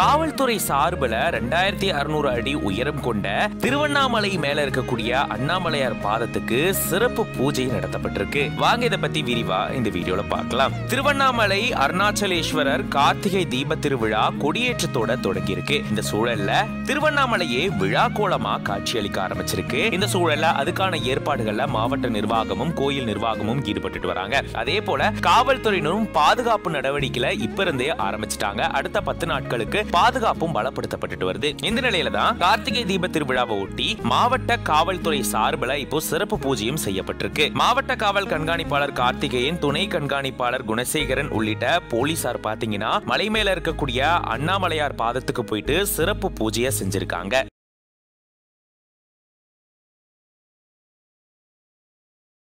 காவல்துறை சார்பில் ரெண்டாயிரத்தி அறுநூறு அடி உயரம் கொண்ட திருவண்ணாமலை மேல இருக்கக்கூடிய அண்ணாமலையார் பாதத்துக்கு சிறப்பு பூஜை நடத்தப்பட்டிருக்கு வாங்க இதை பத்தி விரிவா இந்த வீடியோல பார்க்கலாம் திருவண்ணாமலை அருணாச்சலேஸ்வரர் கார்த்திகை தீப திருவிழா கொடியேற்றத்தோட தொடங்கி இருக்கு இந்த சூழல்ல திருவண்ணாமலையே விழா கோலமா காட்சியளிக்க ஆரம்பிச்சிருக்கு இந்த சூழல்ல அதுக்கான ஏற்பாடுகள்ல மாவட்ட நிர்வாகமும் கோயில் நிர்வாகமும் ஈடுபட்டுட்டு வராங்க அதே போல காவல்துறையினரும் பாதுகாப்பு நடவடிக்கையில இப்ப இருந்தே ஆரம்பிச்சிட்டாங்க அடுத்த பத்து நாட்களுக்கு பாதுகாப்பும் பலப்படுத்தப்பட்டுட்டு வருது இந்த நிலையில தான் கார்த்திகை தீப திருவிழாவை ஒட்டி மாவட்ட காவல்துறை சார்பில் இப்போ சிறப்பு பூஜையும் செய்யப்பட்டிருக்கு மாவட்ட காவல் கண்காணிப்பாளர் கார்த்திகேயன் துணை கண்காணிப்பாளர் குணசேகரன் உள்ளிட்ட போலீசார் பாத்தீங்கன்னா மலை மேல இருக்கக்கூடிய அண்ணாமலையார் பாதத்துக்கு போயிட்டு சிறப்பு பூஜையை செஞ்சிருக்காங்க